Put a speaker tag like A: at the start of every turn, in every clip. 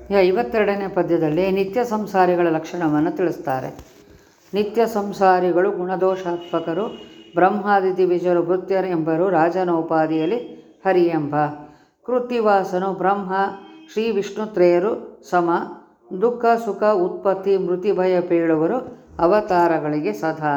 A: ಈ ಐವತ್ತೆರಡನೇ ಪದ್ಯದಲ್ಲಿ ನಿತ್ಯ ಸಂಸಾರಿಗಳ ಲಕ್ಷಣವನ್ನು ತಿಳಿಸ್ತಾರೆ ನಿತ್ಯ ಸಂಸಾರಿಗಳು ಗುಣದೋಷಾತ್ಮಕರು ಬ್ರಹ್ಮಾದಿ ದಿವಿಜರು ಭೃತ್ಯರು ಎಂಬರು ರಾಜನೋಪಾದಿಯಲ್ಲಿ ಹರಿ ಎಂಬ ಕೃತಿವಾಸನು ಬ್ರಹ್ಮ ಶ್ರೀ ವಿಷ್ಣುತ್ರಯರು ಸಮ ದುಃಖ ಸುಖ ಉತ್ಪತ್ತಿ ಮೃತಿ ಭಯ ಪೇಳುವರು ಅವತಾರಗಳಿಗೆ ಸದಾ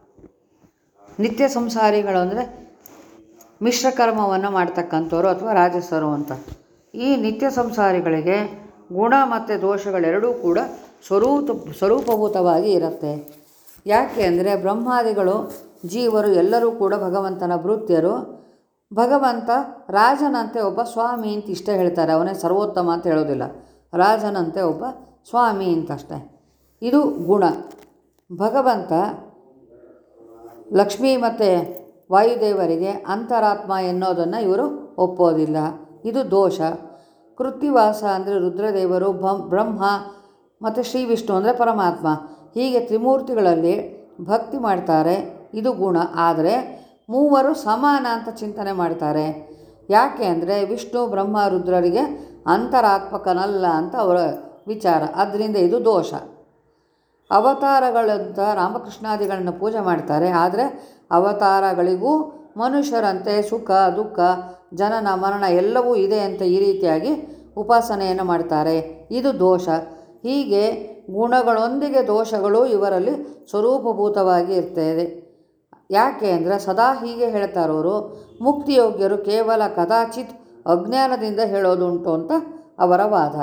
A: ನಿತ್ಯ ಸಂಸಾರಿಗಳು ಅಂದರೆ ಮಿಶ್ರಕರ್ಮವನ್ನು ಮಾಡ್ತಕ್ಕಂಥವ್ರು ಅಥವಾ ರಾಜಸರು ಅಂತ ಈ ನಿತ್ಯ ಸಂಸಾರಿಗಳಿಗೆ ಗುಣ ಮತ್ತು ದೋಷಗಳೆರಡೂ ಕೂಡ ಸ್ವರೂಪ ಸ್ವರೂಪಭೂತವಾಗಿ ಇರುತ್ತೆ ಯಾಕೆ ಅಂದರೆ ಬ್ರಹ್ಮಾದಿಗಳು ಜೀವರು ಎಲ್ಲರೂ ಕೂಡ ಭಗವಂತನ ಭೃತ್ಯರು ಭಗವಂತ ರಾಜನಂತೆ ಒಬ್ಬ ಸ್ವಾಮಿ ಅಂತ ಇಷ್ಟೇ ಹೇಳ್ತಾರೆ ಅವನೇ ಸರ್ವೋತ್ತಮ ಅಂತ ಹೇಳೋದಿಲ್ಲ ರಾಜನಂತೆ ಒಬ್ಬ ಸ್ವಾಮಿ ಅಂತಷ್ಟೇ ಇದು ಗುಣ ಭಗವಂತ ಲಕ್ಷ್ಮೀ ಮತ್ತು ವಾಯುದೇವರಿಗೆ ಅಂತರಾತ್ಮ ಎನ್ನೋದನ್ನು ಇವರು ಒಪ್ಪೋದಿಲ್ಲ ಇದು ದೋಷ ಕೃತ್ತಿವಾಸ ಅಂದರೆ ರುದ್ರದೇವರು ಭಂ ಬ್ರಹ್ಮ ಮತ್ತು ಶ್ರೀ ವಿಷ್ಣು ಅಂದರೆ ಪರಮಾತ್ಮ ಹೀಗೆ ತ್ರಿಮೂರ್ತಿಗಳಲ್ಲಿ ಭಕ್ತಿ ಮಾಡ್ತಾರೆ ಇದು ಗುಣ ಆದರೆ ಮೂವರು ಸಮಾನ ಅಂತ ಚಿಂತನೆ ಮಾಡ್ತಾರೆ ಯಾಕೆ ಅಂದರೆ ವಿಷ್ಣು ಬ್ರಹ್ಮ ರುದ್ರರಿಗೆ ಅಂತರಾತ್ಮಕನಲ್ಲ ಅಂತ ಅವರ ವಿಚಾರ ಅದರಿಂದ ಇದು ದೋಷ ಅವತಾರಗಳಂತ ರಾಮಕೃಷ್ಣಾದಿಗಳನ್ನು ಪೂಜೆ ಮಾಡ್ತಾರೆ ಆದರೆ ಅವತಾರಗಳಿಗೂ ಮನುಷ್ಯರಂತೆ ಸುಖ ದುಃಖ ಜನನ ಮರಣ ಎಲ್ಲವೂ ಇದೆ ಅಂತ ಈ ರೀತಿಯಾಗಿ ಉಪಾಸನೆಯನ್ನು ಮಾಡ್ತಾರೆ ಇದು ದೋಷ ಹೀಗೆ ಗುಣಗಳೊಂದಿಗೆ ದೋಷಗಳು ಇವರಲ್ಲಿ ಸ್ವರೂಪಭೂತವಾಗಿ ಇರ್ತದೆ ಯಾಕೆ ಅಂದರೆ ಸದಾ ಹೀಗೆ ಹೇಳ್ತಾರವರು ಮುಕ್ತಿಯೋಗ್ಯರು ಕೇವಲ ಕದಾಚಿತ್ ಅಜ್ಞಾನದಿಂದ ಹೇಳೋದುಂಟು ಅಂತ ಅವರ ವಾದ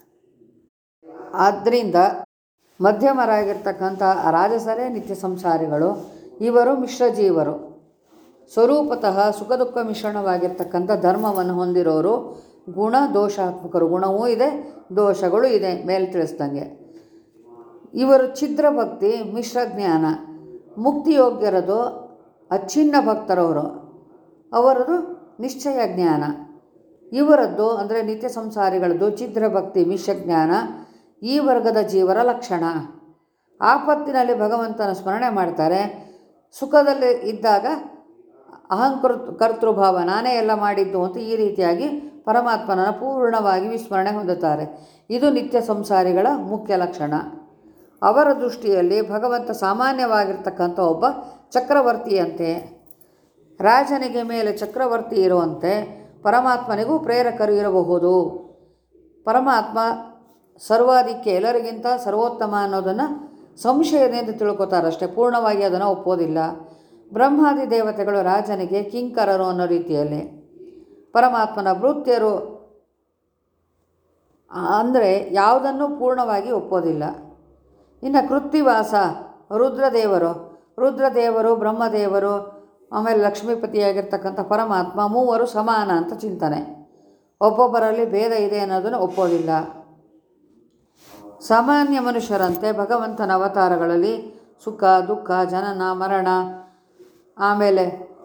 A: ಆದ್ದರಿಂದ ಮಧ್ಯಮರಾಗಿರ್ತಕ್ಕಂಥ ರಾಜಸರೇ ನಿತ್ಯ ಸಂಸಾರಿಗಳು ಇವರು ಮಿಶ್ರಜೀವರು ಸ್ವರೂಪತಃ ಸುಖ ದುಃಖ ಮಿಶ್ರಣವಾಗಿರ್ತಕ್ಕಂಥ ಧರ್ಮವನ್ನು ಹೊಂದಿರೋರು ಗುಣ ದೋಷಾತ್ಮಕರು ಗುಣವೂ ಇದೆ ದೋಷಗಳು ಇದೆ ಮೇಲೆ ತಿಳಿಸ್ದಂಗೆ ಇವರು ಛಿದ್ರ ಭಕ್ತಿ ಮಿಶ್ರ ಜ್ಞಾನ ಮುಕ್ತಿಯೋಗ್ಯರದು ಅಚ್ಛಿನ್ನ ಭಕ್ತರವರು ಅವರದು ನಿಶ್ಚಯ ಜ್ಞಾನ ಇವರದ್ದು ಅಂದರೆ ನಿತ್ಯ ಸಂಸಾರಿಗಳದ್ದು ಛಿದ್ರ ಭಕ್ತಿ ಮಿಶ್ರ ಜ್ಞಾನ ಈ ವರ್ಗದ ಜೀವರ ಲಕ್ಷಣ ಆಪತ್ತಿನಲ್ಲಿ ಭಗವಂತನ ಸ್ಮರಣೆ ಮಾಡ್ತಾರೆ ಸುಖದಲ್ಲಿ ಇದ್ದಾಗ ಅಹಂಕೃ ಕರ್ತೃಭಾವ ನಾನೇ ಎಲ್ಲ ಮಾಡಿದ್ದು ಅಂತ ಈ ರೀತಿಯಾಗಿ ಪರಮಾತ್ಮನನ್ನು ಪೂರ್ಣವಾಗಿ ವಿಸ್ಮರಣೆ ಹೊಂದುತ್ತಾರೆ ಇದು ನಿತ್ಯ ಸಂಸಾರಿಗಳ ಮುಖ್ಯ ಲಕ್ಷಣ ಅವರ ದೃಷ್ಟಿಯಲ್ಲಿ ಭಗವಂತ ಸಾಮಾನ್ಯವಾಗಿರ್ತಕ್ಕಂಥ ಒಬ್ಬ ಚಕ್ರವರ್ತಿಯಂತೆ ರಾಜನಿಗೆ ಮೇಲೆ ಚಕ್ರವರ್ತಿ ಇರುವಂತೆ ಪರಮಾತ್ಮನಿಗೂ ಪ್ರೇರಕರು ಇರಬಹುದು ಪರಮಾತ್ಮ ಸರ್ವಾದಿಕ್ಕೆ ಎಲ್ಲರಿಗಿಂತ ಸರ್ವೋತ್ತಮ ಅನ್ನೋದನ್ನು ಸಂಶಯದಿಂದ ತಿಳ್ಕೊತಾರಷ್ಟೇ ಪೂರ್ಣವಾಗಿ ಅದನ್ನು ಒಪ್ಪೋದಿಲ್ಲ ಬ್ರಹ್ಮಾದಿ ದೇವತೆಗಳು ರಾಜನಿಗೆ ಕಿಂಕರರು ಅನ್ನೋ ರೀತಿಯಲ್ಲಿ ಪರಮಾತ್ಮನ ಭೃತ್ಯರು ಅಂದರೆ ಯಾವುದನ್ನು ಪೂರ್ಣವಾಗಿ ಒಪ್ಪೋದಿಲ್ಲ ಇನ್ನು ಕೃತ್ತಿವಾಸ ರುದ್ರದೇವರು ರುದ್ರದೇವರು ಬ್ರಹ್ಮದೇವರು ಆಮೇಲೆ ಲಕ್ಷ್ಮೀಪತಿಯಾಗಿರ್ತಕ್ಕಂಥ ಪರಮಾತ್ಮ ಮೂವರು ಸಮಾನ ಅಂತ ಚಿಂತನೆ ಒಬ್ಬೊಬ್ಬರಲ್ಲಿ ಭೇದ ಇದೆ ಅನ್ನೋದನ್ನು ಒಪ್ಪೋದಿಲ್ಲ ಸಾಮಾನ್ಯ ಮನುಷ್ಯರಂತೆ ಭಗವಂತನ ಅವತಾರಗಳಲ್ಲಿ ಸುಖ ದುಃಖ ಜನನ ಮರಣ ಆಮೇಲೆ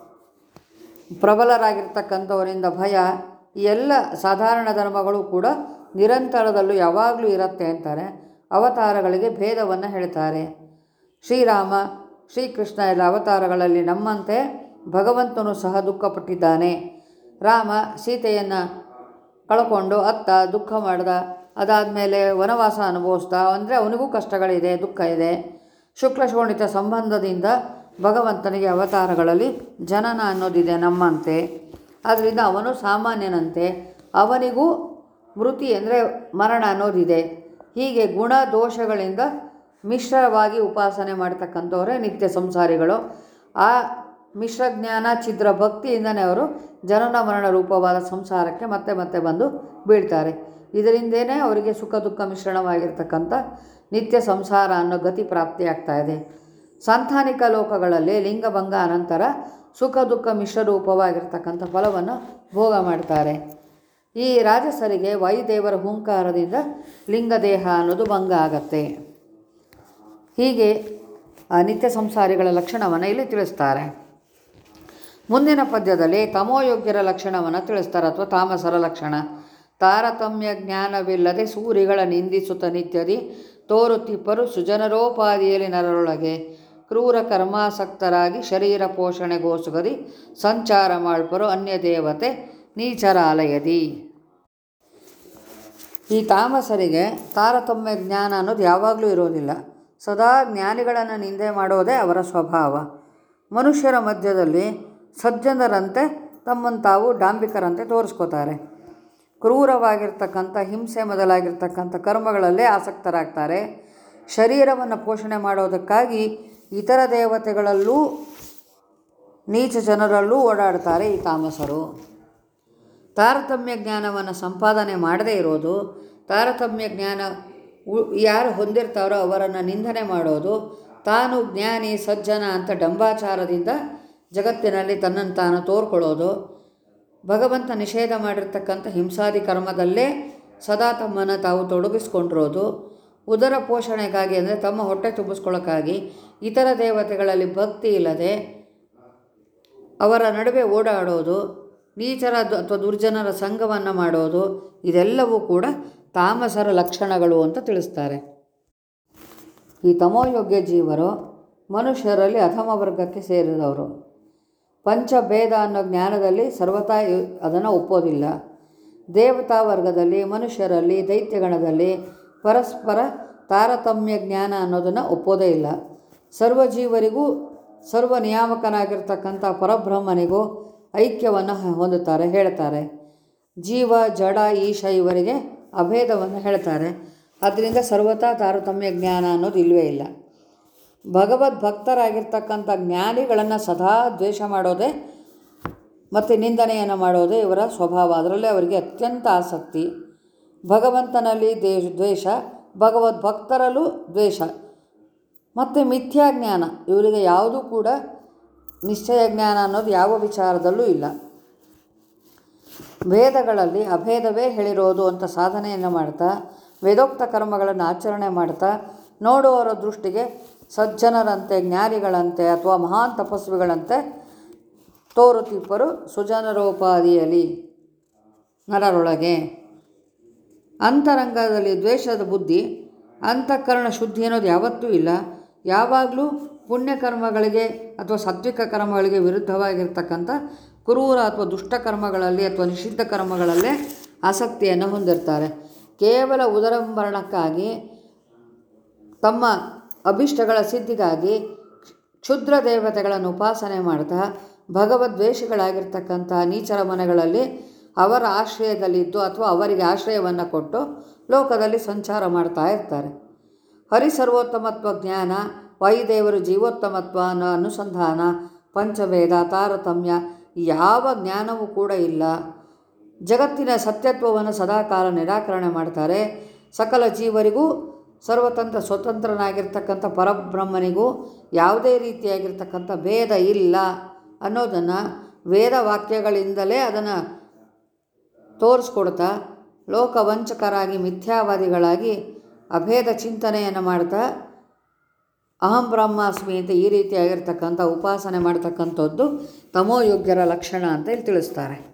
A: ಪ್ರಬಲರಾಗಿರ್ತಕ್ಕಂಥವರಿಂದ ಭಯ ಈ ಎಲ್ಲ ಸಾಧಾರಣ ಧರ್ಮಗಳು ಕೂಡ ನಿರಂತರದಲ್ಲೂ ಯಾವಾಗಲೂ ಇರುತ್ತೆ ಅಂತಾರೆ ಅವತಾರಗಳಿಗೆ ಭೇದವನ್ನು ಹೇಳ್ತಾರೆ ಶ್ರೀರಾಮ ಶ್ರೀಕೃಷ್ಣ ಎಲ್ಲ ಅವತಾರಗಳಲ್ಲಿ ನಮ್ಮಂತೆ ಭಗವಂತನು ಸಹ ದುಃಖಪಟ್ಟಿದ್ದಾನೆ ರಾಮ ಸೀತೆಯನ್ನು ಕಳ್ಕೊಂಡು ಅತ್ತ ದುಃಖ ಮಾಡ್ದ ಅದಾದಮೇಲೆ ವನವಾಸ ಅನುಭವಿಸ್ದ ಅಂದರೆ ಅವನಿಗೂ ಕಷ್ಟಗಳಿದೆ ದುಃಖ ಇದೆ ಶುಕ್ಲ ಶೋಣಿತ ಸಂಬಂಧದಿಂದ ಭಗವಂತನಿಗೆ ಅವತಾರಗಳಲ್ಲಿ ಜನನ ಅನ್ನೋದಿದೆ ನಮ್ಮಂತೆ ಆದ್ದರಿಂದ ಅವನು ಸಾಮಾನ್ಯನಂತೆ ಅವನಿಗೂ ಮೃತಿ ಅಂದರೆ ಮರಣ ಅನ್ನೋದಿದೆ ಹೀಗೆ ಗುಣ ದೋಷಗಳಿಂದ ಮಿಶ್ರವಾಗಿ ಉಪಾಸನೆ ಮಾಡ್ತಕ್ಕಂಥವರೇ ನಿತ್ಯ ಸಂಸಾರಿಗಳು ಆ ಮಿಶ್ರಜ್ಞಾನ ಛಿದ್ರ ಭಕ್ತಿಯಿಂದನೇ ಅವರು ಜನನ ಮರಣ ರೂಪವಾದ ಸಂಸಾರಕ್ಕೆ ಮತ್ತೆ ಮತ್ತೆ ಬಂದು ಬೀಳ್ತಾರೆ ಇದರಿಂದೇನೆ ಅವರಿಗೆ ಸುಖ ದುಃಖ ಮಿಶ್ರಣವಾಗಿರ್ತಕ್ಕಂಥ ನಿತ್ಯ ಸಂಸಾರ ಅನ್ನೋ ಗತಿ ಪ್ರಾಪ್ತಿಯಾಗ್ತಾ ಇದೆ ಸಾಂಥಾನಿಕ ಲೋಕಗಳಲ್ಲಿ ಲಿಂಗಭಂಗ ಅನಂತರ ಸುಖ ದುಃಖ ಮಿಶ್ರ ರೂಪವಾಗಿರ್ತಕ್ಕಂಥ ಫಲವನ್ನು ಭೋಗ ಮಾಡ್ತಾರೆ ಈ ರಾಜಸರಿಗೆ ವಾಯುದೇವರ ಹುಂಕಾರದಿಂದ ಲಿಂಗದೇಹ ಅನ್ನೋದು ಭಂಗ ಆಗತ್ತೆ ಹೀಗೆ ಆ ನಿತ್ಯ ಸಂಸಾರಿಗಳ ಲಕ್ಷಣವನ್ನು ಇಲ್ಲಿ ತಿಳಿಸ್ತಾರೆ ಮುಂದಿನ ಪದ್ಯದಲ್ಲಿ ತಮೋಯೋಗ್ಯರ ಲಕ್ಷಣವನ್ನು ತಿಳಿಸ್ತಾರೆ ಅಥವಾ ತಾಮಸರ ಲಕ್ಷಣ ತಾರತಮ್ಯ ಜ್ಞಾನವಿಲ್ಲದೆ ಸೂರಿಗಳ ನಿಂದಿಸುತ್ತ ನಿತ್ಯದಿ ತೋರುತ್ತಿಪ್ಪರು ಸುಜನರೋಪಾದಿಯಲ್ಲಿ ನರರೊಳಗೆ ಕ್ರೂರ ಕರ್ಮಾಸಕ್ತರಾಗಿ ಶರೀರ ಪೋಷಣೆಗೋಸುಗದಿ ಸಂಚಾರ ಮಾಡ್ಪರು ಅನ್ಯ ದೇವತೆ ನೀಚರಾಲಯದಿ ಈ ತಾಮಸರಿಗೆ ತಾರತಮ್ಯ ಜ್ಞಾನ ಅನ್ನೋದು ಯಾವಾಗಲೂ ಇರೋದಿಲ್ಲ ಸದಾ ಜ್ಞಾನಿಗಳನ್ನು ನಿಂದೆ ಮಾಡೋದೇ ಅವರ ಸ್ವಭಾವ ಮನುಷ್ಯರ ಮಧ್ಯದಲ್ಲಿ ಸಜ್ಜನರಂತೆ ತಮ್ಮನ್ನು ತಾವು ಡಾಂಬಿಕರಂತೆ ತೋರಿಸ್ಕೋತಾರೆ ಕ್ರೂರವಾಗಿರ್ತಕ್ಕಂಥ ಹಿಂಸೆ ಮೊದಲಾಗಿರ್ತಕ್ಕಂಥ ಕರ್ಮಗಳಲ್ಲೇ ಆಸಕ್ತರಾಗ್ತಾರೆ ಶರೀರವನ್ನು ಪೋಷಣೆ ಮಾಡೋದಕ್ಕಾಗಿ ಇತರ ದೇವತೆಗಳಲ್ಲೂ ನೀಚ ಜನರಲ್ಲೂ ಓಡಾಡ್ತಾರೆ ಈ ತಾಮಸರು ತಾರತಮ್ಯ ಜ್ಞಾನವನ್ನು ಸಂಪಾದನೆ ಮಾಡದೇ ಇರೋದು ತಾರತಮ್ಯ ಜ್ಞಾನ ಉ- ಯಾರು ಹೊಂದಿರ್ತಾರೋ ಅವರನ್ನು ನಿಂದನೆ ಮಾಡೋದು ತಾನು ಜ್ಞಾನಿ ಸಜ್ಜನ ಅಂತ ಡಂಬಾಚಾರದಿಂದ ಜಗತ್ತಿನಲ್ಲಿ ತನ್ನನ್ನು ತಾನು ತೋರ್ಕೊಳ್ಳೋದು ಭಗವಂತ ನಿಷೇಧ ಮಾಡಿರ್ತಕ್ಕಂಥ ಹಿಂಸಾದಿ ಕರ್ಮದಲ್ಲೇ ಸದಾ ತಮ್ಮನ್ನು ತಾವು ತೊಡಗಿಸ್ಕೊಂಡಿರೋದು ಉದರ ಪೋಷಣೆಗಾಗಿ ಅಂದರೆ ತಮ್ಮ ಹೊಟ್ಟೆ ತುಂಬಿಸ್ಕೊಳ್ಳೋಕ್ಕಾಗಿ ಇತರ ದೇವತೆಗಳಲ್ಲಿ ಭಕ್ತಿ ಇಲ್ಲದೆ ಅವರ ನಡುವೆ ಓಡಾಡೋದು ನೀಚರ ದ- ಅಥವಾ ದುರ್ಜನರ ಸಂಘವನ್ನು ಮಾಡೋದು ಇದೆಲ್ಲವೂ ಕೂಡ ತಾಮಸರ ಲಕ್ಷಣಗಳು ಅಂತ ತಿಳಿಸ್ತಾರೆ ಈ ತಮೋಯೋಗ್ಯ ಜೀವರು ಮನುಷ್ಯರಲ್ಲಿ ಅಧಮ ವರ್ಗಕ್ಕೆ ಸೇರಿದವರು ಪಂಚಭೇದ ಅನ್ನೋ ಜ್ಞಾನದಲ್ಲಿ ಸರ್ವತಾ ಅದನ್ನು ಒಪ್ಪೋದಿಲ್ಲ ದೇವತಾ ವರ್ಗದಲ್ಲಿ ಮನುಷ್ಯರಲ್ಲಿ ದೈತ್ಯಗಣದಲ್ಲಿ ಪರಸ್ಪರ ತಾರತಮ್ಯ ಜ್ಞಾನ ಅನ್ನೋದನ್ನು ಒಪ್ಪೋದೇ ಇಲ್ಲ ಸರ್ವಜೀವರಿಗೂ ಸರ್ವ ನಿಯಾಮಕನಾಗಿರ್ತಕ್ಕಂಥ ಪರಬ್ರಹ್ಮನಿಗೂ ಐಕ್ಯವನ್ನು ಹೊಂದುತ್ತಾರೆ ಹೇಳ್ತಾರೆ ಜೀವ ಜಡ ಈಶ ಇವರಿಗೆ ಅಭೇದವನ್ನು ಹೇಳ್ತಾರೆ ಅದರಿಂದ ಸರ್ವತಾ ತಾರತಮ್ಯ ಜ್ಞಾನ ಅನ್ನೋದು ಇಲ್ಲವೇ ಇಲ್ಲ ಭಗವದ್ ಭಕ್ತರಾಗಿರ್ತಕ್ಕಂಥ ಜ್ಞಾನಿಗಳನ್ನು ಸದಾ ದ್ವೇಷ ಮಾಡೋದೇ ಮತ್ತು ನಿಂದನೆಯನ್ನು ಮಾಡೋದೇ ಇವರ ಸ್ವಭಾವ ಅದರಲ್ಲೇ ಅವರಿಗೆ ಅತ್ಯಂತ ಆಸಕ್ತಿ ಭಗವಂತನಲ್ಲಿ ದೇಶ ದ್ವೇಷ ಭಗವದ್ ಭಕ್ತರಲ್ಲೂ ದ್ವೇಷ ಮತ್ತು ಮಿಥ್ಯಾ ಜ್ಞಾನ ಇವರಿಗೆ ಯಾವುದೂ ಕೂಡ ನಿಶ್ಚಯ ಜ್ಞಾನ ಅನ್ನೋದು ಯಾವ ವಿಚಾರದಲ್ಲೂ ಇಲ್ಲ ವೇದಗಳಲ್ಲಿ ಅಭೇದವೇ ಹೇಳಿರೋದು ಅಂತ ಸಾಧನೆಯನ್ನು ಮಾಡ್ತಾ ವೇದೋಕ್ತ ಕರ್ಮಗಳನ್ನು ಆಚರಣೆ ಮಾಡ್ತಾ ನೋಡುವವರ ದೃಷ್ಟಿಗೆ ಸಜ್ಜನರಂತೆ ಜ್ಞಾನಿಗಳಂತೆ ಅಥವಾ ಮಹಾನ್ ತಪಸ್ವಿಗಳಂತೆ ತೋರುತಿಪ್ಪರು ಸುಜನರೋಪಾದಿಯಲ್ಲಿ ನರರೊಳಗೆ ಅಂತರಂಗದಲ್ಲಿ ದ್ವೇಷದ ಬುದ್ಧಿ ಅಂತಃಕರಣ ಶುದ್ಧಿ ಅನ್ನೋದು ಯಾವತ್ತೂ ಇಲ್ಲ ಯಾವಾಗಲೂ ಪುಣ್ಯಕರ್ಮಗಳಿಗೆ ಅಥವಾ ಸಾತ್ವಿಕ ಕರ್ಮಗಳಿಗೆ ವಿರುದ್ಧವಾಗಿರ್ತಕ್ಕಂಥ ಕ್ರೂರ ಅಥವಾ ದುಷ್ಟ ಕರ್ಮಗಳಲ್ಲಿ ಅಥವಾ ನಿಷಿದ್ಧ ಕರ್ಮಗಳಲ್ಲೇ ಆಸಕ್ತಿಯನ್ನು ಹೊಂದಿರ್ತಾರೆ ಕೇವಲ ಉದರಂಭರಣಕ್ಕಾಗಿ ತಮ್ಮ ಅಭಿಷ್ಟಗಳ ಸಿದ್ಧಿಗಾಗಿ ಕ್ಷುದ್ರ ದೇವತೆಗಳನ್ನು ಉಪಾಸನೆ ಮಾಡ್ತಾ ಭಗವದ್ವೇಷಗಳಾಗಿರ್ತಕ್ಕಂಥ ನೀಚರ ಮನೆಗಳಲ್ಲಿ ಅವರ ಆಶ್ರಯದಲ್ಲಿದ್ದು ಅಥವಾ ಅವರಿಗೆ ಆಶ್ರಯವನ್ನು ಕೊಟ್ಟು ಲೋಕದಲ್ಲಿ ಸಂಚಾರ ಮಾಡ್ತಾ ಇರ್ತಾರೆ ಹರಿಸರ್ವೋತ್ತಮತ್ವ ಜ್ಞಾನ ವಾಯುದೇವರು ಜೀವೋತ್ತಮತ್ವ ಅನ್ನೋ ಅನುಸಂಧಾನ ಪಂಚಭೇದ ತಾರತಮ್ಯ ಯಾವ ಜ್ಞಾನವೂ ಕೂಡ ಇಲ್ಲ ಜಗತ್ತಿನ ಸತ್ಯತ್ವವನ್ನು ಸದಾಕಾಲ ನಿರಾಕರಣೆ ಮಾಡ್ತಾರೆ ಸಕಲ ಜೀವರಿಗೂ ಸರ್ವತಂತ್ರ ಸ್ವತಂತ್ರನಾಗಿರ್ತಕ್ಕಂಥ ಪರಬ್ರಹ್ಮನಿಗೂ ಯಾವುದೇ ರೀತಿಯಾಗಿರ್ತಕ್ಕಂಥ ಭೇದ ಇಲ್ಲ ಅನ್ನೋದನ್ನು ವೇದ ವಾಕ್ಯಗಳಿಂದಲೇ ಅದನ್ನು ತೋರಿಸ್ಕೊಡ್ತಾ ಲೋಕವಂಚಕರಾಗಿ ಮಿಥ್ಯಾವಾದಿಗಳಾಗಿ ಅಭೇದ ಚಿಂತನೆಯನ್ನು ಮಾಡ್ತಾ ಅಹಂ ಬ್ರಹ್ಮಾಸ್ಮಿ ಅಂತ ಈ ರೀತಿಯಾಗಿರ್ತಕ್ಕಂಥ ಉಪಾಸನೆ ಮಾಡ್ತಕ್ಕಂಥದ್ದು ತಮೋಯೋಗ್ಯರ ಲಕ್ಷಣ ಅಂತ ಇಲ್ಲಿ ತಿಳಿಸ್ತಾರೆ